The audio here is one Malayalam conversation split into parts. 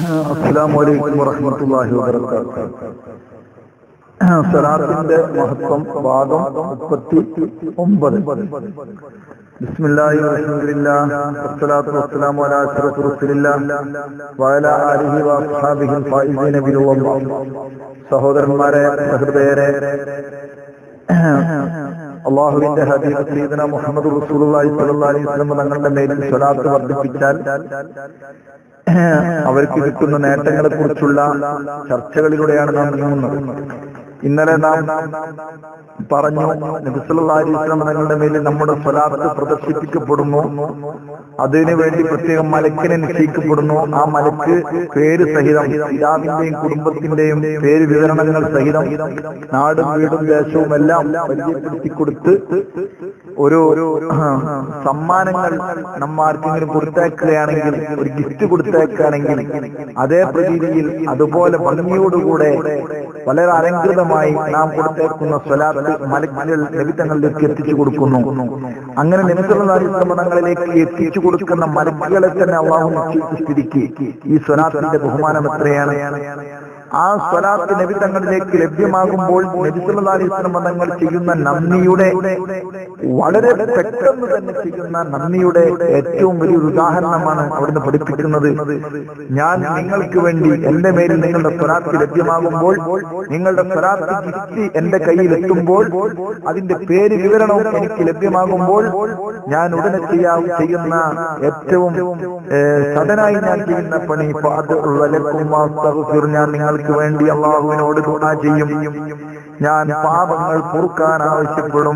അസ്സാം വലൈക്കും വറഹമത്തല്ലാഹി വബർക്കാത്തു സലാത്തിന്റെ മഹത്വം ഭാഗം മുപ്പത്തി ഒമ്പത് ബിസ്മില്ലാഹി വൽഹംദുലില്ലാഹ് വസ്സലാത്തു വസ്സലാമു അലാ അഷ്റഫി റസൂലില്ലാഹ് വഅലാ ആലിഹി വഅസ്ഹാബിഹി ഫായിസീന ബിറുവല്ലാഹ് സഹോദരന്മാരെ സഹൃദയരെ അള്ളാഹുവിന്റെ ഹബീബ് സീദന മുഹമ്മദ് റസൂലുള്ളാഹി സ്വല്ലല്ലാഹി അലൈഹി വസല്ലം തങ്ങളുടെ മേലിൽ സ്വലാത്ത് വർദ്ധിപ്പിച്ചാൽ അവർക്ക് കിട്ടുന്ന നേട്ടങ്ങളെ കുറിച്ചുള്ള ചർച്ചകളിലൂടെയാണ് നാം നീങ്ങുന്നത് ഇന്നലെ നാം പറഞ്ഞു നബിസ്വല്ലാഹി വസല്ലം തങ്ങളുടെ മേലിൽ നമ്മുടെ സ്വലാത്ത് പ്രദർശിപ്പിക്കപ്പെടുന്നു അതിനു വേണ്ടി പ്രത്യേകം മലക്കിനെ നിശ്ചയിക്കപ്പെടുന്നു ആ മലക്ക് പേര് സഹിതം പിതാവിന്റെയും കുടുംബത്തിന്റെയും പേര് വിവരണങ്ങൾ സഹിതം നാടും വീടും ദേശവും എല്ലാം പരിചയപ്പെടുത്തി കൊടുത്ത് ഒരു ഒരു സമ്മാനങ്ങൾ നമ്മ ആർക്കെങ്കിലും കൊടുത്തേക്കുകയാണെങ്കിൽ ഒരു ഗിഫ്റ്റ് കൊടുത്തേക്കുകയാണെങ്കിൽ അതേ പ്രതീതിയിൽ അതുപോലെ ഭംഗിയോടുകൂടെ വളരെ അലങ്കൃതമായി നാം കൊടുത്തേക്കുന്ന സ്വലാത്ത് മലക്കുകൾ ലഭിതങ്ങളിലേക്ക് എത്തിച്ചു കൊടുക്കുന്നു അങ്ങനെ നിമിത്തങ്ങളിലേക്ക് എത്തിച്ചു കൊടുക്കുന്ന മലക്കുകളെ തന്നെ അള്ളാഹു നിശ്ചയിച്ച സ്ഥിതിക്ക് ഈ സ്വലാത്തിന്റെ ബഹുമാനം എത്രയാണ് ആ സ്വലാത്ത് നബി തങ്ങളിലേക്ക് ലഭ്യമാകുമ്പോൾ നബിസുല്ലാസ്ലം തങ്ങൾ ചെയ്യുന്ന നന്ദിയുടെ വളരെ പെട്ടെന്ന് തന്നെ ചെയ്യുന്ന നന്ദിയുടെ ഏറ്റവും വലിയൊരു ഉദാഹരണമാണ് അവിടുന്ന് പഠിപ്പിക്കുന്നത് ഞാൻ നിങ്ങൾക്ക് വേണ്ടി എന്റെ മേലിൽ നിങ്ങളുടെ സ്വലാത്ത് ലഭ്യമാകുമ്പോൾ നിങ്ങളുടെ സ്വലാത്ത് ഗിഫ്റ്റ് എന്റെ കയ്യിൽ എത്തുമ്പോൾ അതിന്റെ പേര് വിവരണവും എനിക്ക് ലഭ്യമാകുമ്പോൾ ഞാൻ ഉടനെ ചെയ്യാ ചെയ്യുന്ന ഏറ്റവും സദനായി ഞാൻ ചെയ്യുന്ന പണി ഞാൻ നിങ്ങൾക്ക് വേണ്ടി അള്ളാഹുവിനോട് ദുആ ചെയ്യും ഞാൻ പാപങ്ങൾ പൊറുക്കാൻ ആവശ്യപ്പെടും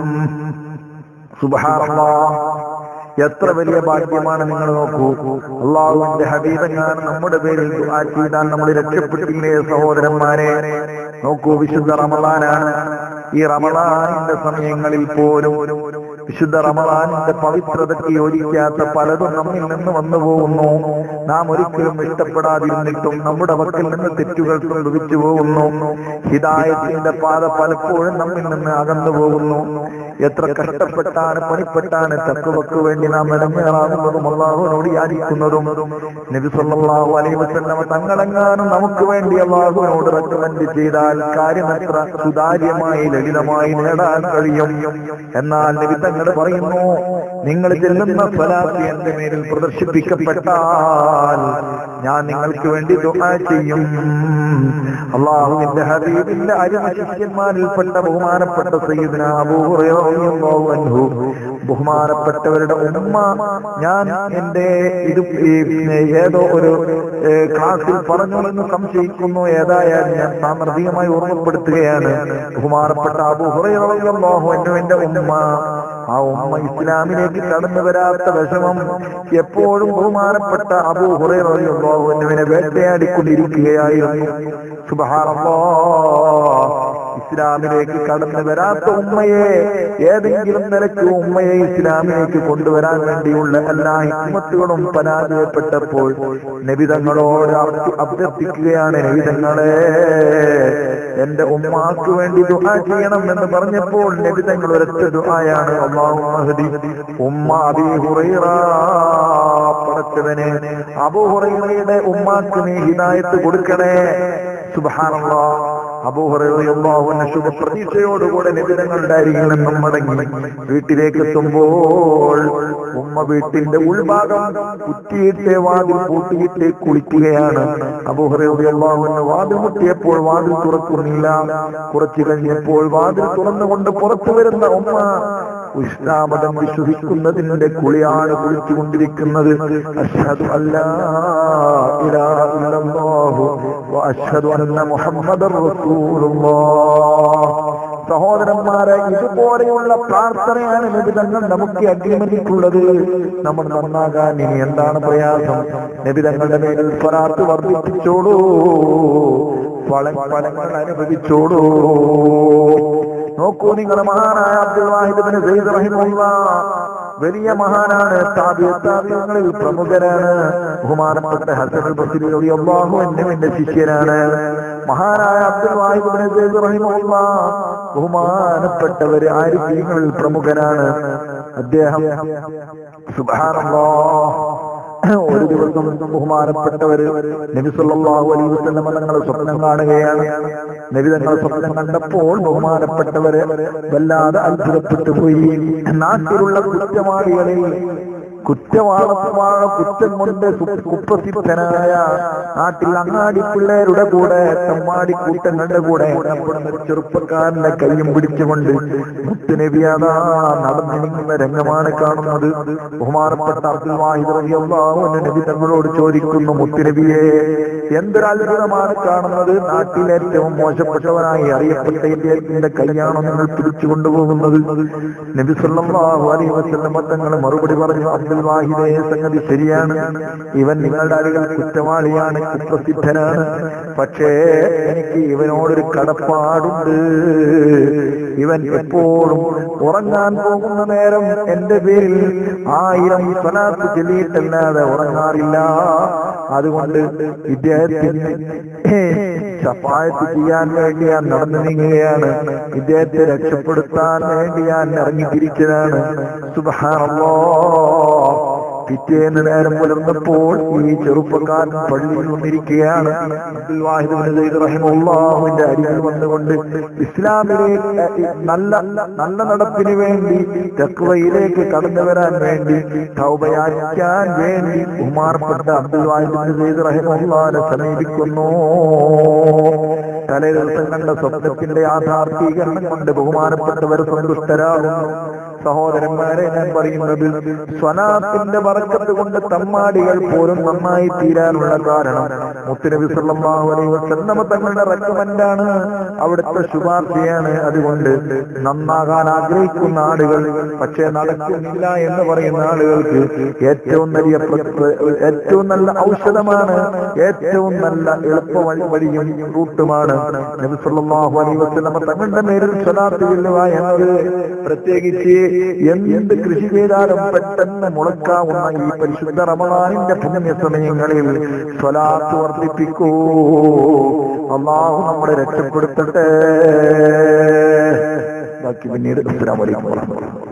സുബഹാനല്ലാ എത്ര വലിയ ഭാഗ്യമാണ് നിങ്ങൾ നോക്കൂ അള്ളാഹുവിന്റെ ഹബീബങ്ങാൻ നമ്മുടെ പേരിൽ ദുആ ചെയ്താൽ നമ്മൾ രക്ഷപ്പെട്ടില്ലേ സഹോദരന്മാരെ നോക്കൂ വിശുദ്ധ റമളാനാണ് ഈ റമളാനിന്റെ സമയങ്ങളിൽ പോലും വിശുദ്ധ റമളാനിന്റെ പവിത്രതയ്ക്ക് യോജിക്കാത്ത പലതും നമ്മിൽ നിന്ന് വന്നു പോകുന്നു നാം ഒരിക്കലും ഇഷ്ടപ്പെടാതിരുന്നിട്ടും നമ്മുടെ വക്കിൽ നിന്ന് തെറ്റുകൾ സംഭവിച്ചു പോകുന്നു ഹിതായത്തിന്റെ പാത പലപ്പോഴും നമ്മിൽ നിന്ന് അകന്നു പോകുന്നു എത്ര കഷ്ടപ്പെട്ടാണ് പണിപ്പെട്ടാണ് തക്കുവക്ക് വേണ്ടി നാം നിലമേറാകുന്നതും അള്ളാഹുവിനോട് യാചിക്കുന്നതും നബി സല്ലല്ലാഹു അലൈഹി വസല്ലമ തങ്ങളെങ്ങാനും നമുക്ക് വേണ്ടി അള്ളാഹുവിനോട് റെക്കമെൻഡ് ചെയ്താൽ കാര്യം എത്ര സുതാര്യമായി ലളിതമായി നേടാൻ കഴിയും എന്നാൽ നബി തങ്ങൾ പറയുന്നു നിങ്ങൾ ചെല്ലുന്ന സ്വലാത്ത് എന്റെ മേലിൽ പ്രദർശിപ്പിക്കപ്പെട്ടാൽ ഞാൻ നിങ്ങൾക്ക് വേണ്ടി ദുആ ചെയ്യും അള്ളാഹുവിന്റെ ഹബീബിന്റെ അരിമ ശിഷ്യന്മാരിൽപ്പെട്ട ബഹുമാനപ്പെട്ട സയ്യിദ്ന അബൂ ഹുറൈറ റളിയല്ലാഹു അൻഹു ബഹുമാനപ്പെട്ടവരുടെ ഉമ്മ ഞാൻ എന്റെ ഇത് ഏതോ ഒരു ക്ലാസ്സിൽ പറഞ്ഞു എന്ന് സംശയിക്കുന്നു ഏതായാലും ഞാൻ സാന്ദർഭികമായി ഓർമ്മപ്പെടുത്തുകയാണ് ബഹുമാനപ്പെട്ട അബൂ ഹുറൈറ റളിയല്ലാഹു അൻഹു എന്റെ ഉമ്മ ആ ഉമ്മ ഇസ്ലാമിലേക്ക് കടന്നു വരാത്ത വിഷമം എപ്പോഴും ബഹുമാനപ്പെട്ട അബൂ ഹുറൈറ റളിയല്ലാഹു അൻഹുവിനെ വേട്ടയാടിക്കൊണ്ടിരിക്കുകയായിരുന്നു സുബ്ഹാനല്ലാഹ് ഇസ്ലാമിലേക്ക് കടന്നു വരാത്ത ഉമ്മയെ ഏതെങ്കിലും നിലയ്ക്ക് ഉമ്മയെ ഇസ്ലാമിലേക്ക് കൊണ്ടുവരാൻ വേണ്ടിയുള്ള എല്ലാ ഹിക്മത്തുകളും പരാജയപ്പെട്ടപ്പോൾ നബിതങ്ങളോട് അഭ്യർത്ഥിക്കുകയാണ് നബിതങ്ങളെ എന്റെ ഉമ്മാക്ക് വേണ്ടി ദുആ ചെയ്യണം എന്ന് പറഞ്ഞപ്പോൾ നബിതങ്ങൾ ഒരൊറ്റ ദുആയാണ് അള്ളാഹു മഹദി ഉമ്മ അബി ഹുറൈറ പടച്ചവനെ അബൂ ഹുറൈറയുടെ ഉമ്മാക്ക് നീ ഹിദായത്ത് കൊടുക്കണേ സുബ്ഹാനല്ലാഹ് അബൂഹറിയാവുന്ന ശുഭപ്രതീക്ഷയോടുകൂടെ നിബിധങ്ങളുടെ അരികിൽ നിന്നും മടങ്ങി വീട്ടിലേക്ക് എത്തുമ്പോൾ ഉമ്മ വീട്ടിന്റെ ഉൾഭാഗം കുറ്റിയിട്ട് വാതിൽ പൂട്ടിയിട്ട് കുളിക്കുകയാണ് അബൂഹറിയാവുന്ന വാതിൽ മുട്ടിയപ്പോൾ വാതിൽ തുറക്കുന്നില്ല കുറച്ചു കഴിഞ്ഞപ്പോൾ വാതിൽ തുറന്നുകൊണ്ട് പുറത്തു വരുന്ന ഉമ്മ ഇസ്ലാമതം വിശ്വസിക്കുന്നതിന്റെ കുളിയാണ് കുളിച്ചുകൊണ്ടിരിക്കുന്നത് അഷ്ഹദു അല്ലാ ഇലാഹ ഇല്ലല്ലാഹു വഅഷ്ഹദു അന്ന മുഹമ്മദർ റസൂലുള്ളാഹ് സഹോദരന്മാരെ ഇതുപോലെയുള്ള പ്രാർത്ഥനയാണ് നബിതങ്ങൾ നമുക്ക് അഗ്രിമെന്റിട്ടുള്ളത് നമ്മൾ നന്നാകാൻ ഇനി എന്താണ് പ്രയാസം നബിതങ്ങളുടെ മേലിൽ സ്വലാത്ത് വർദ്ധിപ്പിച്ചോളൂ ഫല ഫലങ്ങൾ അനുഭവിച്ചോളൂ നോക്കൂ നിങ്ങൾ മഹാനായ അബ്ദുൽ വാഹിദിന് സെയ്ദ് റഹിമുള്ള വലിയ മഹാനാണ് താപ്യങ്ങളിൽ പ്രമുഖരാണ് ബഹുമാനപ്പെട്ട ഹസൻ ബസിരി അള്ളാഹു എന്നുവിന്റെ ശിഷ്യനാണ് മഹാനായ അബ്ദുൽ വാഹിദിന് സെയ്ദ് റഹിമുള്ള ബഹുമാനപ്പെട്ടവര് ആരിഫീങ്ങളിൽ പ്രമുഖനാണ് അദ്ദേഹം സുബാനല്ലോ ഒരു ദിവസം ബഹുമാനപ്പെട്ടവര് നബി സല്ലല്ലാഹു അലൈഹി വസല്ലം തങ്ങളെ സ്വപ്നം കാണുകയാണ് നബി തങ്ങളെ സ്വപ്നം കണ്ടപ്പോൾ ബഹുമാനപ്പെട്ടവര് വല്ലാതെ അത്ഭുതപ്പെട്ടു പോയി നാട്ടിലുള്ള കുറ്റവാളികളിൽ കുറ്റവാളത്വമായ കുറ്റം കൊണ്ട് സു- കുപ്രസിദ്ധനായ നാട്ടിൽ അങ്ങാടി പിള്ളേരുടെ കൂടെ തമ്മാടി കൂട്ടങ്ങളുടെ കൂടെ എണ്ണപ്പെടുന്ന ഒരു ചെറുപ്പക്കാരന്റെ കൈയും പിടിച്ചുകൊണ്ട് മുത്തുനബിയാതാ നടന്നിരിക്കുന്ന രംഗമാണ് കാണുന്നത് ബഹുമാനപ്പെട്ട അബ്ദുൽ വാഹിദ് റളിയല്ലാഹു അൻഹു നബി തങ്ങളോട് ചോദിക്കുന്നു മുത്തുനബിയെ എന്തൊരു അത്ഭുതമാണ് കാണുന്നത് നാട്ടിൽ ഏറ്റവും മോശപ്പെട്ടവനായി അറിയപ്പെട്ട ഇദ്ദേഹത്തിന്റെ കൈയാണോ നിങ്ങൾ പിടിച്ചു കൊണ്ടുപോകുന്നത് നബി സല്ലല്ലാഹു അലൈഹി വസല്ലം തങ്ങൾ മറുപടി പറഞ്ഞു അബ്ദുൽ വാഹിദേ സംഗതി ശരിയാണ് ഇവൻ നിങ്ങളുടെ അരികിൽ കുറ്റവാളിയാണ് കുപ്രസിദ്ധനാണ് പക്ഷേ എനിക്ക് ഇവനോടൊരു കടപ്പാടുണ്ട് ഇവൻ എപ്പോഴും ഉറങ്ങാൻ പോകുന്ന നേരം എന്റെ പേരിൽ ആയിരം സ്വലാത്ത് ചൊല്ലിയിട്ടല്ലാതെ ഉറങ്ങാറില്ല അതുകൊണ്ട് ഇദ്ദേഹത്തിന് സഫായത്ത് ചെയ്യാൻ വേണ്ടി ഞാൻ നടന്നു നീങ്ങുകയാണ് ഇദ്ദേഹത്തെ രക്ഷപ്പെടുത്താൻ വേണ്ടി ഞാൻ ഇറങ്ങിത്തിരിച്ചതാണ് സുബഹാനല്ലോ പിറ്റേന്ന് നേരം പുലർന്നപ്പോൾ ഈ ചെറുപ്പക്കാരൻ പള്ളിയിൽ വന്നിരിക്കുകയാണ് അബ്ദുൽ വാഹിദ് ബിൻ സയ്യിദ് റഹിമഹുല്ലാഹുവിന്റെ അരികിൽ വന്നുകൊണ്ട് ഇസ്ലാമിലേക്ക് അഹ് നല്ല നല്ല നടപ്പിന് വേണ്ടി തക്വയിലേക്ക് കടന്നു വരാൻ വേണ്ടി തൗബയാക്കാൻ വേണ്ടി ഉമാർപ്പെട്ട അബ്ദുൽ വാഹിദ് ബിൻ സയ്യിദ് റഹിമഹുല്ലാഹിനെ സമീപിക്കുന്നു തലേ ദിവസം കണ്ട സ്വപ്നത്തിന്റെ യാഥാർത്ഥീകരണം കൊണ്ട് ബഹുമാനപ്പെട്ടവർ സന്തുഷ്ടരാകുന്നു സഹോദരന്മാരെ ഞാൻ പറയുന്നത് സ്വനാത്തിന്റെ വറക്കത്ത് കൊണ്ട് തമ്മാടികൾ പോലും നന്നായി തീരാനുള്ള കാരണം മുത്തുനബി സല്ലല്ലാഹു അലൈഹി വസല്ലമ തങ്ങളുടെ റെക്കമെൻഡാണ് അവിടുത്തെ ശുപാർശയാണ് അതുകൊണ്ട് നന്നാകാൻ ആഗ്രഹിക്കുന്ന ആളുകൾ പക്ഷേ നടക്കുന്നില്ല എന്ന് പറയുന്ന ആളുകൾക്ക് ഏറ്റവും വലിയ പ്ര- ഏറ്റവും നല്ല ഔഷധമാണ് ഏറ്റവും നല്ല എളുപ്പ വഴി വഴിയും റൂട്ടുമാണ് നബി സല്ലല്ലാഹു അലൈഹി വസല്ലമ തങ്ങളുടെ മേലിൽ സ്വലാത്ത് ചൊല്ലുക എന്നത് പ്രത്യേകിച്ച് എന്ത് കൃഷി ചെയ്താലും പെട്ടെന്ന് മുളക്കാവുന്ന ഈ പരിശുദ്ധ റമദാനിന്റെ പുണ്യ സമയങ്ങളിൽ സ്വലാത്ത് വർദ്ധിപ്പിക്കൂ അള്ളാഹു നമ്മളെ രക്ഷപ്പെടുത്തട്ടെ ബാക്കി പിന്നീട് അസ്സലാമു അലൈക്കും വറഹ്മത്തുള്ളാഹി